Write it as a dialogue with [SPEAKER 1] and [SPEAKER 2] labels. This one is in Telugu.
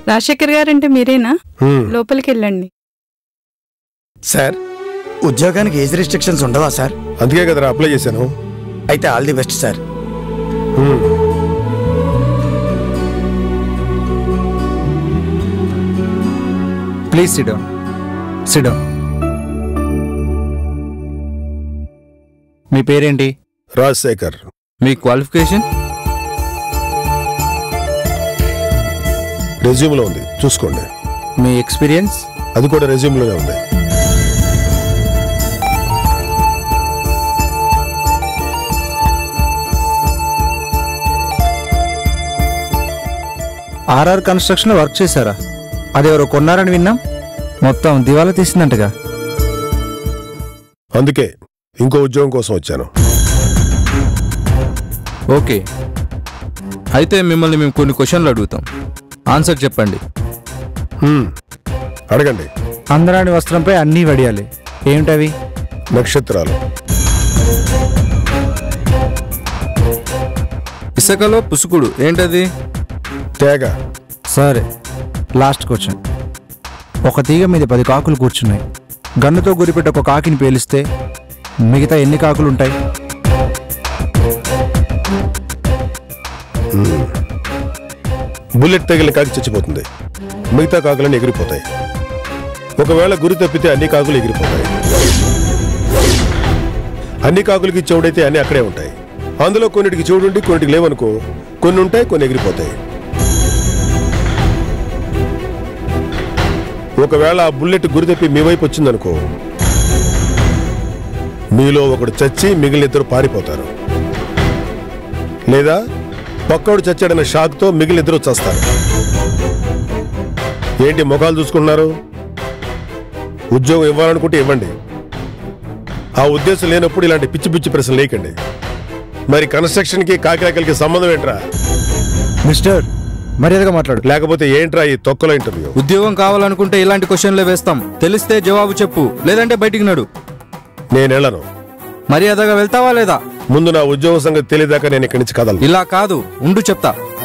[SPEAKER 1] రాజశేఖర్ గారంటే మీరేనా
[SPEAKER 2] హ్మ్.
[SPEAKER 1] లోపలికి వెళ్ళండి
[SPEAKER 3] సార్ ఉద్యోగానికి ఏజ్ రిస్ట్రిక్షన్స్ ఉండవా సార్
[SPEAKER 2] అందుకే కదరా అప్లై చేశాను
[SPEAKER 3] అయితే all the best sir
[SPEAKER 2] hmm.
[SPEAKER 4] Please sit down sit down మీ పేరేంటి
[SPEAKER 2] రాజశేఖర్
[SPEAKER 4] మీ క్వాలిఫికేషన్
[SPEAKER 2] రెజ్యూమ్లో ఉంది చూసుకోండి
[SPEAKER 4] మీ ఎక్స్పీరియన్స్
[SPEAKER 2] అది కూడా రెజ్యూమ్లోనే ఉంది
[SPEAKER 4] ఆర్ఆర్ కన్స్ట్రక్షన్ వర్క్ చేశారా అది ఎవరో కొన్నారని విన్నాం మొత్తం దివాలా తీసిందంటగా
[SPEAKER 2] అందుకే ఇంకో ఉద్యోగం కోసం వచ్చాను
[SPEAKER 5] ఓకే అయితే మిమ్మల్ని మేము కొన్ని క్వశ్చన్లు అడుగుతాం ఆన్సర్ చెప్పండి
[SPEAKER 2] హ్మ్. అడగండి
[SPEAKER 4] అందరాని వస్త్రంపై అన్నీ వడియాలి ఏమిటవి
[SPEAKER 2] నక్షత్రాలు
[SPEAKER 5] ఇసుకలో పుసుకుడు ఏంటది
[SPEAKER 2] తేగ
[SPEAKER 4] సరే లాస్ట్ క్వశ్చన్ ఒక తీగ మీద పది కాకులు కూర్చున్నాయి గన్నుతో గురిపెట్టి ఒక కాకిని పేలిస్తే మిగతా ఎన్ని కాకులు ఉంటాయి
[SPEAKER 2] బుల్లెట్ తగిలిన కాకి చచ్చిపోతుంది మిగతా కాకులన్నీ ఎగిరిపోతాయి ఒకవేళ గురి తప్పితే అన్ని కాకులు ఎగిరిపోతాయి అన్ని కాకులకి చెవుడైతే అన్ని అక్కడే ఉంటాయి అందులో కొన్నిటికి చెవుడుండి కొన్నిటికి లేవనుకో కొన్ని ఉంటాయి కొన్ని ఎగిరిపోతాయి ఒకవేళ ఆ బుల్లెట్ గురి తప్పి మీ వైపు వచ్చిందనుకో మీలో ఒకడు చచ్చి మిగిలిన ఇద్దరు పారిపోతారు లేదా పక్కోడు చచ్చాడన్న షాక్తో మిగిలిన ఇద్దరు చస్తారు ఏంటి ముఖాలు చూసుకుంటున్నారు ఉద్యోగం ఇవ్వాలనుకుంటే ఇవ్వండి ఆ ఉద్దేశం లేనప్పుడు ఇలాంటి పిచ్చి పిచ్చి ప్రశ్నలు లేకండి మరి కన్స్ట్రక్షన్కి కాకిరాకలకి సంబంధం ఏంట్రా
[SPEAKER 4] మిస్టర్ మర్యాదగా మాట్లాడు
[SPEAKER 2] లేకపోతే ఏంట్రా ఈ తొక్కల ఇంటర్వ్యూ
[SPEAKER 5] ఉద్యోగం కావాలనుకుంటే ఇలాంటి క్వశ్చన్లే వేస్తాం తెలిస్తే జవాబు చెప్పు లేదంటే బయటికి నడు
[SPEAKER 2] నేను వెళ్ళను
[SPEAKER 5] మర్యాదగా వెళ్తావా లేదా
[SPEAKER 2] ముందు నా ఉద్యోగ సంగతి తెలియదాకా నేను ఇక్కడి నుంచి కదలను
[SPEAKER 5] ఇలా కాదు ఉండు చెప్తా